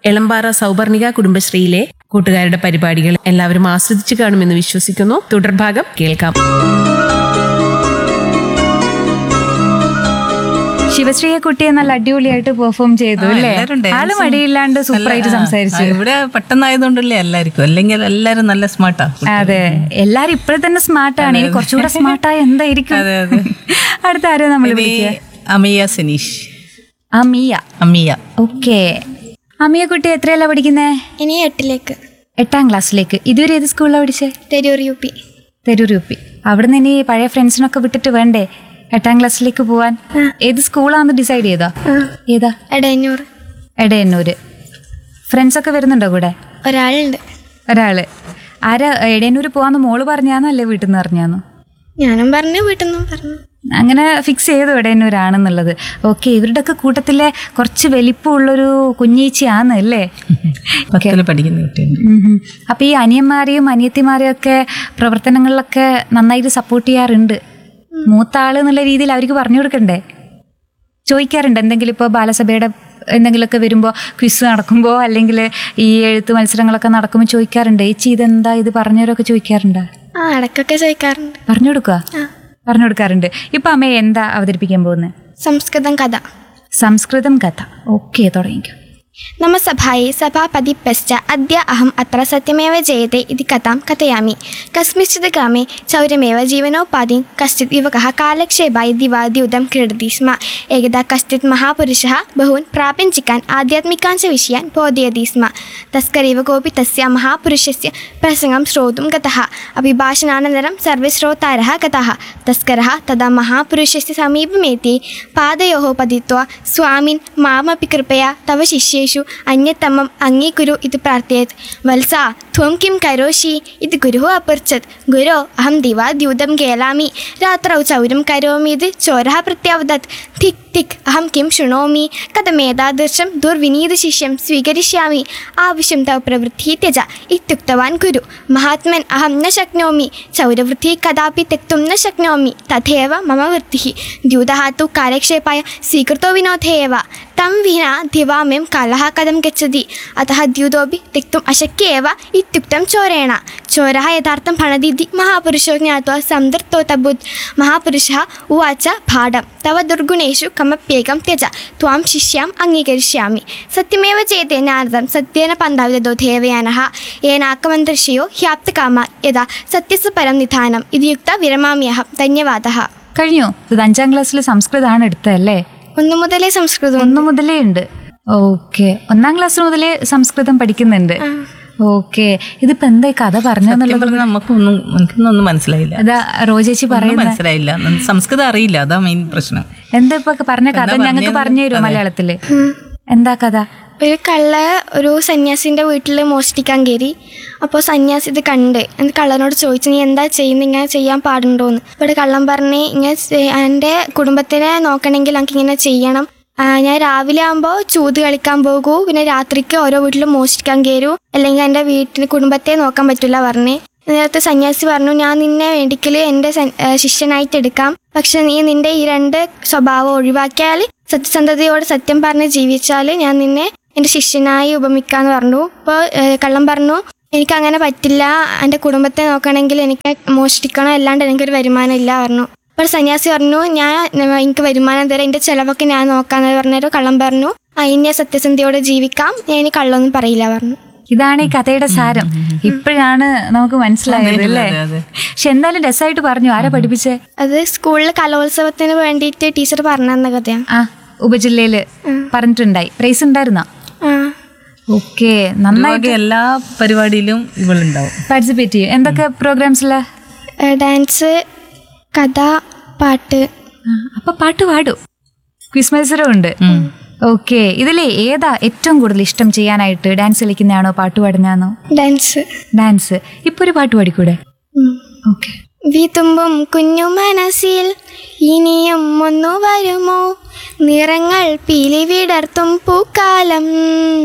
എളമ്പാറ സൗപർണിക കുടുംബശ്രീയിലെ കൂട്ടുകാരുടെ പരിപാടികൾ എല്ലാവരും ആസ്വദിച്ചു കാണുമെന്ന് വിശ്വസിക്കുന്നു തുടർഭാഗം കേൾക്കാം ശിവശ്രീയെ കുട്ടിയെ നല്ല അടിപൊളിയായിട്ട് പെർഫോം ചെയ്തു അല്ലേ എല്ലാവരും dance ആള് ഉം മടിയില്ലാണ്ട് സൂപ്പറായിട്ട് നല്ല- ആ, സംസാരിച്ചു ആ, ഇവിടെ പെട്ടെന്നായതുകൊണ്ടല്ലേ എല്ലാവർക്കും അല്ലെങ്കിൽ എല്ലാരും നല്ല സ്മാർട്ടാ അതെ എല്ലാരും ഇപ്പോഴും തന്നെ സ്മാർട്ടാണ് ഇനി കുറച്ചുകൂടെ സ്മാർട്ടായ എന്തായിരിക്കും അതെ, അതെ. അടുത്ത ആരെയും നമ്മൾ വിളിക്കുക അമിയ സിനീഷ് അമിയ അമിയ ഓക്കെ അമിയ കുട്ടി എത്രയല്ല പഠിക്കുന്നേ ഇനി എട്ടിലേക്ക് എട്ടാം ക്ലാസ്സിലേക്ക് ഇതുവരെ ഏത് സ്കൂളിലാണ് പഠിച്ചേ Theroor U P Theroor U P അവിടുന്ന് ഇനി പഴയ ഫ്രണ്ട്സിനൊക്കെ വിട്ടിട്ട് വേണ്ടേ എട്ടാം ക്ലാസ്സിലേക്ക് പോവാൻ ഏത് സ്കൂളാന്ന് ഡിസൈഡ് ചെയ്താ ഏതാ എടയന്നൂർ എടയന്നൂര് ഫ്രണ്ട്സ് ഒക്കെ വരുന്നുണ്ടോ കൂടെ ഒരാളുണ്ട് ഒരാള് ആരാ എടയന്നൂര് പോവാന്ന് മോള് പറഞ്ഞാന്നോ അല്ലേ വീട്ടിൽ നിന്ന് പറഞ്ഞാന്നോ ഞാനും പറഞ്ഞു വീട്ടിൽ നിന്നും പറഞ്ഞു അങ്ങനെ ഫിക്സ് ചെയ്തു എടയന്നൂരാണെന്നുള്ളത് ഓക്കെ ഇവരുടെയൊക്കെ കൂട്ടത്തിലെ കുറച്ച് വലിപ്പമുള്ളൊരു കുഞ്ഞീച്ചയാണ് അല്ലേ പത്തില് പഠിക്കുന്ന കുട്ടിയുണ്ട് ഉം ഉം. അപ്പൊ ഈ അനിയന്മാരെയും അനിയത്തിമാരെയും ഒക്കെ പ്രവർത്തനങ്ങളിലൊക്കെ നന്നായിട്ട് സപ്പോർട്ട് ചെയ്യാറുണ്ട് മൂത്ത ആള് എന്നുള്ള രീതിയിൽ അവർക്ക് പറഞ്ഞു കൊടുക്കണ്ടേ ചോദിക്കാറുണ്ട് എന്തെങ്കിലും ഇപ്പോൾ ബാലസഭയുടെ എന്തെങ്കിലുമൊക്കെ വരുമ്പോൾ ക്വിസ് നടക്കുമ്പോൾ അല്ലെങ്കിൽ ഈ എഴുത്ത് മത്സരങ്ങളൊക്കെ നടക്കുമ്പോൾ ചോദിക്കാറുണ്ട് ചേച്ചി ഇതെന്താ ഇത് പറഞ്ഞവരൊക്കെ ചോദിക്കാറുണ്ട് ആ ഇടയ്ക്കൊക്കെ ചോദിക്കാറുണ്ട് പറഞ്ഞു കൊടുക്കുക പറഞ്ഞു കൊടുക്കാറുണ്ട് ഇപ്പൊ അമ്മ എന്താ അവതരിപ്പിക്കാൻ പോകുന്നത് സംസ്കൃതം കഥ സംസ്കൃതം കഥ ഓക്കെ തുടങ്ങിക്കോ मम सभायै सभापतिभ्यश्च अद्य अहम् अत्र सत्यमेव जयते इति कथां कथयामि कस्मिंश्चित् ग्रामे चौर्यमेव जीवनोपाधिं कश्चित् युवकः कालक्षेपाय दिवाद्यूतं क्रीडति स्म एकदा कश्चित् महापुरुषः बहून् प्रापञ्चिकान् आध्यात्मिकान् च विषयान् बोधयति स्म तस्करेव कोऽपि तस्य महापुरुषस्य प्रसङ्गं श्रोतुं गतः अभिभाषणानन्तरं सर्वे श्रोतारः गताः तस्करः तदा महापुरुषस्य समीपमेति पादयोः पतित्वा स्वामिन् मामपि कृपया तव शिष्येषु अन्यतमम् अङ्गीकुरु इति प्रार्थयत् वत्सा त्वं किं करोषि इति गुरुः अपृच्छत् गुरो अहं दिवाद्यूतं खेलामि रात्रौ चौर्यं करोमि इति चोरः प्रत्यावदत् थिक् थिक् अहं किं शृणोमि कथमेतादृशं दुर्विनीतशिष्यं स्वीकरिष्यामि आവശ്യം तव प्रवृत्तिः त्यज इत्युक्तवान् गुरु महात्मन् अहं न शक्नोमि चौरवृत्तिः कदापि त्यक्तुं न शक्नोमि तथैव मम वृत्तिः द्यूतः तु कालक्षेपाय स्वीकृतो विनोदे एव तं विना दिवामें कालः कथं गच्छति अतः द्यूतोऽपि त्यक्तुम् अशक्य एव इत्युक्तं चोरेण चोरः यथार्थं फणदीति महापुरुषो ज्ञात्वा सन्तृप्तोऽतभूत् महापुरुषः उवाच भाडं तव दुर्गुणेषु कमप्येकं त्यज त्वां शिष्याम् अङ्गीकरिष्यामि सत्यमेव चेते नारदं सत्येन पन्थाविदो देवयानः येनाकमन्तर्षयो ह्याप्तकामा यदा सत्यस्य परं निधानम् इति युक्ता विरमाम्यहं धन्यवादः കഴിഞ്ഞു ഇത് അഞ്ചാം ക്ലാസ്സിൽ സംസ്കൃതമാണ് എടുത്തതല്ലേ ഒന്നു മുതലേ സംസ്കൃതം ഒന്ന് മുതലേ ഉണ്ട് ഓക്കെ ഒന്നാം ക്ലാസ് മുതലേ സംസ്കൃതം പഠിക്കുന്നുണ്ട് ഓക്കെ ഇതിപ്പോ എന്താ ഈ കഥ സത്യം പറഞ്ഞെന്നുള്ളത് പറഞ്ഞാൽ നമുക്കൊന്നും എനിക്കൊന്നും ഒന്നും മനസ്സിലായില്ല അതാ റോജേച്ചി ഒന്നും പറയുന്ന മനസ്സിലായില്ല സംസ്കൃതം അറിയില്ല അതാ മെയിൻ പ്രശ്നം എന്താ ഇപ്പൊ പറഞ്ഞ കഥ എന്താ ഞങ്ങൾക്ക് പറഞ്ഞത്? പറഞ്ഞു തരുമോ അതെ. മലയാളത്തില് എന്താ കഥ ഒരു കള്ള ഒരു സന്യാസിൻ്റെ വീട്ടിൽ മോഷ്ടിക്കാൻ കയറി അപ്പോൾ സന്യാസി ഇത് കണ്ട് എന്നിട്ട് കള്ളനോട് ചോദിച്ചു നീ എന്താ ചെയ്യുന്നത് ഇങ്ങനെ ചെയ്യാൻ പാടുണ്ടോന്ന് ഇവിടെ കള്ളൻ പറഞ്ഞ് ഇങ്ങനെ ചെ- എൻ്റെ കുടുംബത്തിനെ നോക്കണമെങ്കിൽ എനിക്ക് ഇങ്ങനെ ചെയ്യണം ആ, ഞാൻ രാവിലെ ആകുമ്പോൾ ചൂത് കളിക്കാൻ പോകൂ പിന്നെ രാത്രിക്ക് ഓരോ വീട്ടിലും മോഷ്ടിക്കാൻ കയറൂ അല്ലെങ്കിൽ എൻ്റെ വീട്ടിൽ കുടുംബത്തെ നോക്കാൻ പറ്റില്ല പറഞ്ഞ് നേരത്തെ സന്യാസി പറഞ്ഞു ഞാൻ നിന്നെ വേണ്ടിക്കൽ എൻ്റെ സൻ- ആ, ശിഷ്യനായിട്ട് എടുക്കാം പക്ഷെ നീ നിന്റെ ഈ രണ്ട് സ്വഭാവം ഒഴിവാക്കിയാൽ സത്യസന്ധതയോട് സത്യം പറഞ്ഞ് ജീവിച്ചാൽ ഞാൻ നിന്നെ എൻ്റെ ശിഷ്യനായി ഉപമിക്കാന്ന് പറഞ്ഞു അപ്പോൾ കള്ളം പറഞ്ഞു എനിക്ക് അങ്ങനെ പറ്റില്ല എൻ്റെ കുടുംബത്തെ നോക്കണമെങ്കിൽ എനിക്ക് മോഷ്ടിക്കണം അല്ലാണ്ട് എനിക്കൊരു വരുമാനം ഇല്ല പറഞ്ഞു അപ്പോൾ സന്യാസി പറഞ്ഞു ഞാൻ എനിക്ക് വരുമാനം തരാം എൻ്റെ ചിലവൊക്കെ ഞാൻ നോക്കാന്ന് പറഞ്ഞൊരു കള്ളം പറഞ്ഞു അതിനെ സത്യസന്ധയോടെ ജീവിക്കാം ഞാൻ ഇനി കള്ളൊന്നും പറയില്ല പറഞ്ഞു ഇതാണ് ഈ കഥയുടെ സാരം ഇപ്പോഴാണ് നമുക്ക് മനസ്സിലായത് അല്ലേ അതെ, അതെ. പക്ഷെ എന്തായാലും രസമായിട്ട് പറഞ്ഞു ആരാ പഠിപ്പിച്ചേ അത് സ്കൂളിൽ കലോത്സവത്തിന് വേണ്ടിയിട്ട് ടീച്ചർ പറഞ്ഞു തന്ന കഥയാണ് ആ ഉപജില്ലയില് പറഞ്ഞിട്ടുണ്ടായി പ്രൈസ് ഉണ്ടായിരുന്നോ ആ ഓക്കെ നന്നായി ഇതുവക എല്ലാ പരിപാടിയിലും ഇവളുണ്ടാവും പാർട്ടിസിപ്പേറ്റ് ചെയ്യും എന്തൊക്കെ പ്രോഗ്രാംസില് ഡാൻസ് കഥ പാട്ട് അപ്പൊ പാട്ട് പാടും ക്വിസ് മത്സരം ഉണ്ട് ഓക്കെ ഇതിലെ ഏതാ ഏറ്റവും കൂടുതൽ ഇഷ്ടം ചെയ്യാനായിട്ട് ഡാൻസ് കളിക്കുന്നതാണോ പാട്ട് പാടുന്നതാണോ ഡാൻസ് ഡാൻസ് ഇപ്പൊ ഒരു പാട്ട് പാടിക്കൂടെ ഉം. ഓക്കെ വിതുമ്പും കുഞ്ഞു മനസ്സിൽ ഇനിയും ഒന്നു വരുമോ നിറങ്ങൾ പീലി വിടർത്തും പൂക്കാലം